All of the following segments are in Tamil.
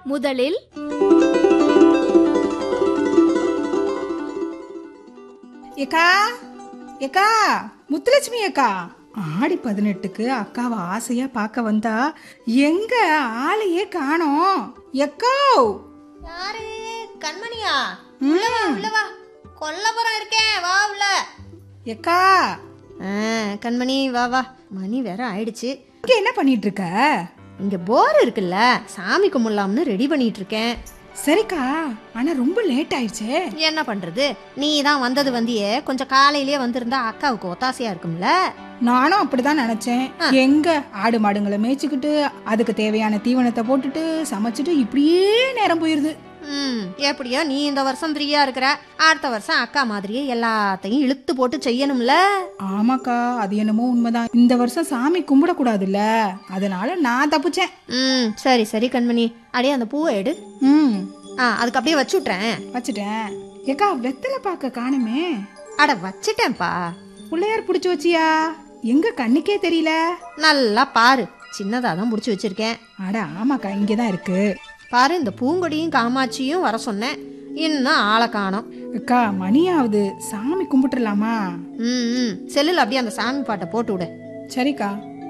முதலில் ஏக்கா ஏக்கா முத்துலட்சுமி அக்கா ஆடி பதினெட்டுக்கு அக்காவை ஆசையா பார்க்க வந்தா எங்க ஆளையே காணோம் எக்கோ யாரு கண்மணியா உள்ள வா உள்ள வா கொல்லப்புறம் இருக்கேன் வா உள்ள எக்கா ஆ, கண்மணி வா வா மணி வேற ஆயிடுச்சு இங்க என்ன பண்ணிட்டு இருக்க இங்க போர் இருக்குல்ல சாமி கும்பிடலாம்னு ரெடி பண்ணிட்டு இருக்கேன் சரிக்கா ஆனா ரொம்ப லேட் ஆயிடுச்சே என்ன பண்றது நீ தான் வந்தது வந்தியே கொஞ்சம் காலையிலேயே வந்திருந்தா அக்காவுக்கு ஒத்தாசையா இருக்கும்ல நானும் அப்படிதான் நினைச்சேன் எங்க ஆடு மாடுங்களை மேய்ச்சிக்கிட்டு அதுக்கு தேவையான தீவனத்தை போட்டுட்டு சமைச்சிட்டு இப்படியே நேரம் போயிருது ம் எப்படியோ நீ இந்த வருஷம் ஃப்ரீயா இருக்கிற அடுத்த வருஷம் அக்கா மாதிரியே எல்லாத்தையும் இழுத்து போட்டு செய்யணும்ல ஆமாக்கா அது என்னமோ உண்மைதான் இந்த வருஷம் சாமி கும்பிடக்கூடாதுல்ல அதனால நான் தப்பிச்சேன் ம் சரி சரி கண்மணி அடியே அந்த பூவை எடு ம் ஆ அதுக்கு அப்படியே வச்சு விட்றேன் வச்சுட்டேன் ஏக்கா வெத்தலை பார்க்க காணுமே அட வச்சிட்டேன்ப்பா பிள்ளையார் பிடிச்சி வச்சியா எங்க கண்ணுக்கே தெரியல நல்லா பாரு சின்னதாக தான் முடிச்சு வச்சிருக்கேன் அட ஆமாக்கா இங்கே தான் இருக்கு பாரு இந்த பூங்கொடியும் காமாட்சியும் வர சொன்னேன் இன்னும் ஆளை காணோம் அக்கா மணியாவது சாமி கும்பிட்டுறலாமா ம் ம் செல்லில் அப்படியே அந்த சாமி பாட்டை போட்டு விடு சரிக்கா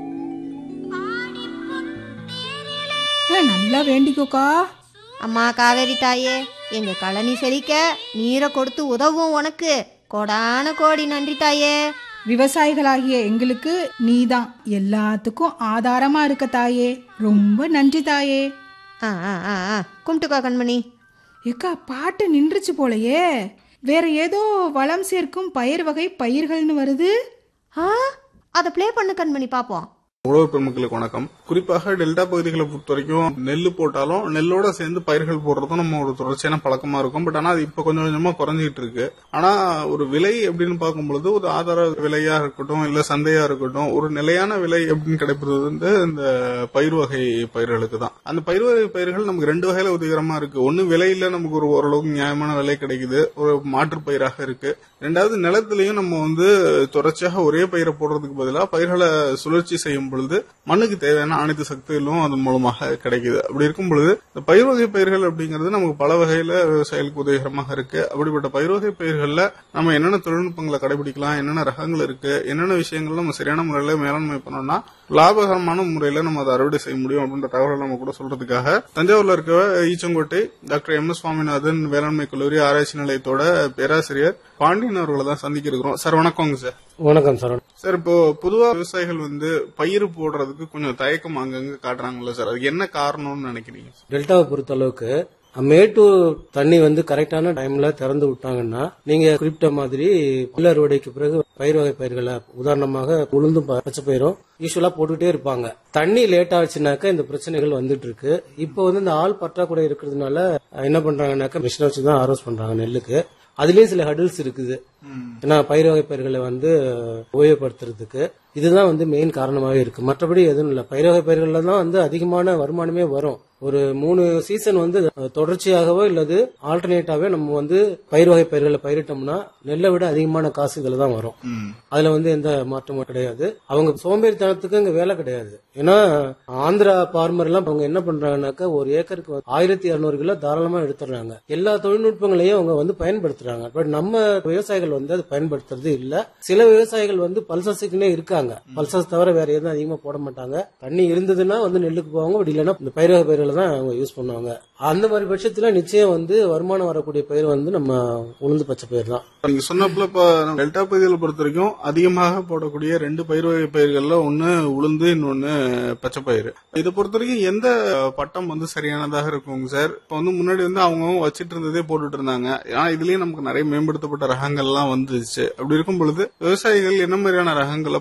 ஆ, நல்லா வேண்டிக்கோக்கா அம்மா காவேரி தாயே எங்க கழனி செழிக்க நீரை கொடுத்து உதவும் உனக்கு கோடான கோடி நன்றி தாயே விவசாயிகளாகிய எங்களுக்கு நீதான் எல்லாத்துக்கும் ஆதாரமா இருக்க தாயே ரொம்ப நன்றி தாயே ஆ ஆ ஆ ஆ கும்பிட்டுக்கோ கண்மணி ஏக்கா பாட்டு நின்றுச்சு போலயே வேற ஏதோ வளம் சேர்க்கும் பயிர் வகை பயிர்கள்னு வருது ஆ அதை ப்ளே பண்ணு கண்மணி பார்ப்போம் உழவர் பெருமக்களுக்கு வணக்கம் குறிப்பாக டெல்டா பகுதிகளை பொறுத்த வரைக்கும் நெல் போட்டாலும் நெல்லோட சேர்ந்து பயிர்கள் போடுறதும் நம்ம ஒரு தொடர்ச்சியான பழக்கமா இருக்கும் பட் ஆனா அது இப்ப கொஞ்சம் கொஞ்சமா குறைஞ்சிட்டு இருக்கு ஆனா ஒரு விலை அப்படின்னு பார்க்கும்பொழுது ஒரு ஆதார விலையா இருக்கட்டும் இல்ல சந்தையா இருக்கட்டும் ஒரு நிலையான விலை அப்படின்னு கிடைப்பது வந்து இந்த பயிர் வகை பயிர்களுக்கு தான் அந்த பயிர் வகை பயிர்கள் நமக்கு ரெண்டு வகையில உதவிகரமா இருக்கு ஒன்னு விலையில நமக்கு ஒரு ஓரளவுக்கு நியாயமான விலை கிடைக்குது ஒரு மாற்று பயிராக இருக்கு ரெண்டாவது நிலத்திலையும் நம்ம வந்து தொடர்ச்சியாக ஒரே பயிரை போடுறதுக்கு பதிலாக பயிர்களை சுழற்சி செய்யும் பொழுது மண்ணுக்கு தேவையான அனைத்து சக்திகளும் அதன் மூலமாக கிடைக்குது அப்படி இருக்கும் பொழுது இந்த பயிர் வகை பயிர்கள் அப்படிங்கிறது நமக்கு பல வகையில விவசாயிகளுக்கு உதவிகரமாக இருக்கு அப்படிப்பட்ட பயிர் வகை பயிர்கள்ல நம்ம என்னென்ன தொழில்நுட்பங்களை கடைபிடிக்கலாம் என்னென்ன ரகங்கள் இருக்கு என்னென்ன விஷயங்கள் நம்ம சரியான முறையில மேலாண்மை பண்ணோம்னா லாபகரமான முறையில நம்ம அதை அறுவடை செய்ய முடியும் அப்படின்ற தகவலை நம்ம கூட சொல்றதுக்காக தஞ்சாவூர்ல இருக்க Eachangottai doctor M S Swaminathan வேளாண்மை கல்லூரி ஆராய்ச்சி நிலையத்தோட பேராசிரியர் பாண்டியன் அவர்களை தான் சந்திக்க இருக்கிறோம் சார் வணக்கங்க சார் வணக்கம் சார் சார் இப்போ பொதுவா விவசாயிகள் வந்து பயிர் போடுறதுக்கு கொஞ்சம் தயக்கம் அங்கங்க காட்டுறாங்கல்ல சார் அதுக்கு என்ன காரணம்னு நினைக்கிறீங்க டெல்டாவை பொறுத்த அளவுக்கு மேட்டூர் தண்ணி வந்து கரெக்டான டைம்ல திறந்து விட்டாங்கன்னா நீங்க குறிப்பிட்ட மாதிரி புல் அறுவடைக்கு பிறகு பயிர் வகை பயிர்களை உதாரணமாக உளுந்தும் ப- பச்சை பயிரும் யூஸ்வலா போட்டுட்டே இருப்பாங்க தண்ணி லேட் ஆச்சுனாக்கா இந்த பிரச்சனைகள் வந்துட்டு இருக்கு இப்போ வந்து இந்த ஆள் பற்றாக்குறை இருக்கிறதுனால என்ன பண்றாங்கன்னாக்கா மிஷினை வச்சு தான் ஆரோஸ் பண்றாங்க நெல்லுக்கு அதுலயும் சில ஹடில்ஸ் இருக்குது ஏன்னா பயிர் வகை பயிர்களை வந்து உபயோகப்படுத்துறதுக்கு இதுதான் வந்து மெயின் காரணமாவே இருக்கு மற்றபடி எதுவும் இல்லை பயிர் வகை பயிர்கள்ல தான் வந்து அதிகமான வருமானமே வரும் ஒரு மூணு சீசன் வந்து அஹ், தொடர்ச்சியாகவோ இல்லது ஆல்டர்னேட்டாவே நம்ம வந்து பயிர் வகை பயிர்களை பயிரிட்டோம்னா நெல்லை விட அதிகமான காசு இதுல தான் வரும் அதுல வந்து எந்த மாற்றமும் கிடையாது அவங்க சோம்பேறித்தனத்துக்கு இங்க வேலை கிடையாது ஏன்னா ஆந்திரா பார்மர் எல்லாம் அவங்க என்ன பண்றாங்கன்னாக்கா ஒரு ஏக்கருக்கு ஆயிரத்தி இருநூறு கிலோ தாராளமா எடுத்துடுறாங்க எல்லா தொழில்நுட்பங்களையும் அவங்க வந்து பயன்படுத்துறாங்க பட் நம்ம விவசாயிகள் வந்து அது பயன்படுத்துறது இல்ல சில விவசாயிகள் வந்து பல்சஸுக்குன்னே இருக்காங்க பல்சஸ் தவிர வேற எதுவும் அதிகமா போட மாட்டாங்க தண்ணி இருந்ததுன்னா வந்து நெல்லுக்கு போவாங்க அப்படி இல்லைன்னா இந்த பயிர் வகை பயிர்களை தான் அவங்க யூஸ் பண்ணுவாங்க அந்த மாதிரி பட்சத்துல நிச்சயம் வந்து வருமானம் வரக்கூடிய பயிர் வந்து நம்ம உளுந்து பச்சை பயிர் தான் நீங்க சொன்னப்பல இப்ப நம்ம டெல்டா பகுதிகளை பொறுத்த வரைக்கும் அதிகமாக போடக்கூடிய ரெண்டு பயிர் வகை பயிர்கள்ல ஒன்னு உளுந்து இன்னொன்னு பச்சை பயிர் இதை பொறுத்த வரைக்கும் எந்த பட்டம் வந்து சரியானதாக இருக்குங்க சார் இப்ப வந்து முன்னாடி வந்து அவங்க வச்சிட்டு இருந்ததே போட்டுட்டு இருந்தாங்க ஆனா இதுலயும் நமக்கு நிறைய மேம்படுத்தப்பட்ட ரகங்கள்லாம் வந்துச்சு அப்படி இருக்கும் பொழுது விவசாயிகள் என்ன மாதிரியான ரகங்களை